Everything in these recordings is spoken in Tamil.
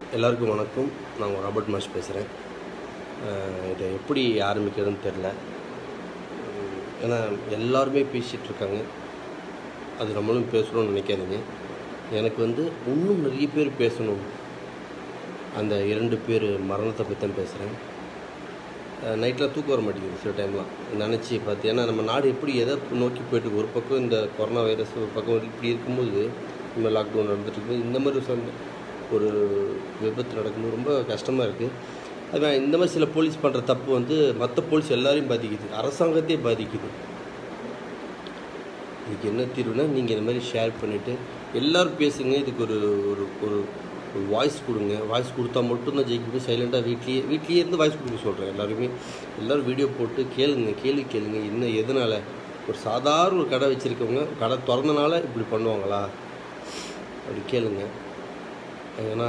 எல்லாருக்கும் வணக்கம் நான் உங்க ராபர்ட் மாஷ் பேசுகிறேன் இதை எப்படி ஆரம்பிக்கிறதுன்னு தெரில உம், ஏன்னா எல்லாருமே பேசிகிட்டு இருக்காங்க அது நம்மளும் பேசணும்னு நினைக்காதீங்க எனக்கு வந்து இன்னும் நிறைய பேர் பேசணும் அந்த இரண்டு பேர் மரணத்தை பற்றி தான் பேசுகிறேன் நைட்டில் தூக்கம் வர மாட்டேங்குது சில டைம்லாம் நினச்சி பார்த்து ஏன்னா நம்ம நாடு எப்படி எதை நோக்கி போயிட்டு இருக்கு? ஒரு பக்கம் இந்த கொரோனா வைரஸ் ஒரு பக்கம் இப்படி இருக்கும்போது இந்த லாக்டவுன் நடந்துட்டு இருக்கும்போது இந்த மாதிரி சந்த ஒரு விபத்து நடக்கும்போது ரொம்ப கஷ்டமாக இருக்குது அது இந்த மாதிரி சில போலீஸ் பண்ணுற தப்பு வந்து மற்ற போலீஸ் எல்லாரையும் பாதிக்குது அரசாங்கத்தையே பாதிக்குது இதுக்கு என்ன தீர்வுனா நீங்கள் இந்த மாதிரி ஷேர் பண்ணிவிட்டு எல்லோரும் பேசுங்க இதுக்கு ஒரு ஒரு ஒரு ஒரு வாய்ஸ் கொடுங்க வாய்ஸ் கொடுத்தா மட்டும்தான் ஜெயிக்க முடியும் சைலண்டாக வீட்லேயே வீட்லேயே இருந்து வாய்ஸ் கொடுக்க சொல்கிறேன் எல்லாருமே எல்லோரும் வீடியோ போட்டு கேளுங்க கேள்வி கேளுங்க என்ன எதனால் ஒரு சாதாரண ஒரு கடை வச்சுருக்கவங்க கடை திறந்தனால இப்படி பண்ணுவாங்களா அப்படி கேளுங்க ஏன்னா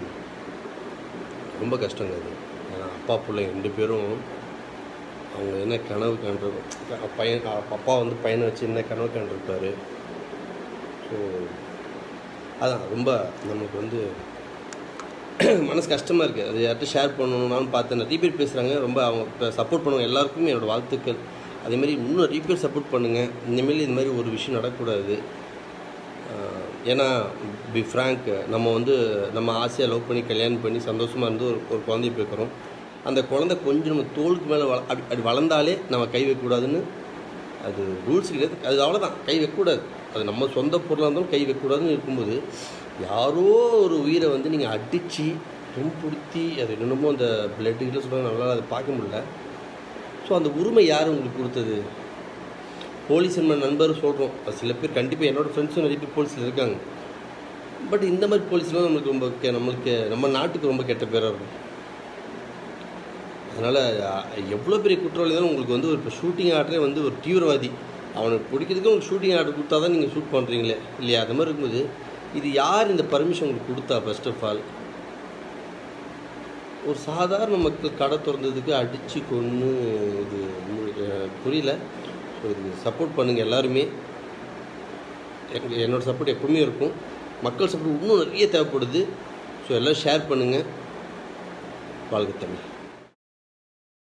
ரொம்ப கஷ்டங்க அது ஏன்னா அப்பா பிள்ளைங்க ரெண்டு பேரும் அவங்க என்ன கனவு கண்டு பையன் அப்பா வந்து பையனை வச்சு என்ன கனவு கண்டிருப்பாரு ஸோ அதான் ரொம்ப நமக்கு வந்து மனசு கஷ்டமாக இருக்குது அது யார்கிட்ட ஷேர் பண்ணணும்னாலும் பார்த்தேன் நிறைய பேர் பேசுகிறாங்க ரொம்ப அவங்க இப்போ சப்போர்ட் பண்ணுவாங்க எல்லாருக்குமே என்னோடய வாழ்த்துக்கள் அதேமாதிரி இன்னும் நிறைய பேர் சப்போர்ட் பண்ணுங்கள் இனிமேல் இந்த மாதிரி ஒரு விஷயம் நடக்கக்கூடாது ஆஹ் ஏன்னா பி ஃப்ராங்க் நம்ம வந்து நம்ம ஆசையாக லவ் பண்ணி கல்யாணம் பண்ணி சந்தோஷமாக இருந்து ஒரு ஒரு குழந்தைய பேக்கிறோம் அந்த குழந்தை கொஞ்சம் நம்ம தோளுக்கு மேலே வள அப்படி அப்படி வளர்ந்தாலே நம்ம கை வைக்கக்கூடாதுன்னு அது ரூல்ஸ் கிடையாது அது அவ்வளோதான் கை வைக்கக்கூடாது அது நம்ம சொந்த பொருளாக இருந்தாலும் கை வைக்கக்கூடாதுன்னு இருக்கும்போது யாரோ ஒரு உயிரை வந்து நீங்கள் அடித்து துன்புறுத்தி அது என்னமோ அந்த பிளட்டு கிட்ட சொல்கிறாங்க நம்மளால் அதை பார்க்க முடியல ஸோ அந்த உரிமை யார் உங்களுக்கு கொடுத்தது போலீஸ் நம்ம நண்பர் சொல்கிறோம் சில பேர் கண்டிப்பாக என்னோடய ஃப்ரெண்ட்ஸும் நிறைய பேர் போலீஸில் இருக்காங்க பட் இந்த மாதிரி போலீஸ்லாம் நம்மளுக்கு ரொம்ப கெ- நம்மளுக்கு நம்ம நாட்டுக்கு ரொம்ப கெட்ட பேராக இருக்கும் அதனால் எவ்வளோ பெரிய குற்றவாளி தான் உங்களுக்கு வந்து ஒரு இப்போ ஷூட்டிங் ஆர்டரே வந்து ஒரு தீவிரவாதி அவனுக்கு பிடிக்கிறதுக்கு உங்களுக்கு ஷூட்டிங் ஆர்டர் கொடுத்தா தான் நீங்கள் ஷூட் பண்ணுறீங்களே இல்லையா அது மாதிரி இருக்கும்போது இது யார் இந்த பர்மிஷன் உங்களுக்கு கொடுத்தா ஃபர்ஸ்ட் ஆஃப் ஆல் ஒரு சாதாரண மக்கள் கடை திறந்ததுக்கு அடித்து கொன்று இது மு- அஹ் புரியல ஸோ இதுக்கு சப்போர்ட் பண்ணுங்கள் எல்லாருமே எங்க- என்னோட சப்போர்ட் எப்பவுமே இருக்கும் மக்கள் சப்போர்ட் இன்னும் நிறைய தேவைப்படுது ஸோ எல்லாம் ஷேர் பண்ணுங்கள் வாழ்க தமிழ்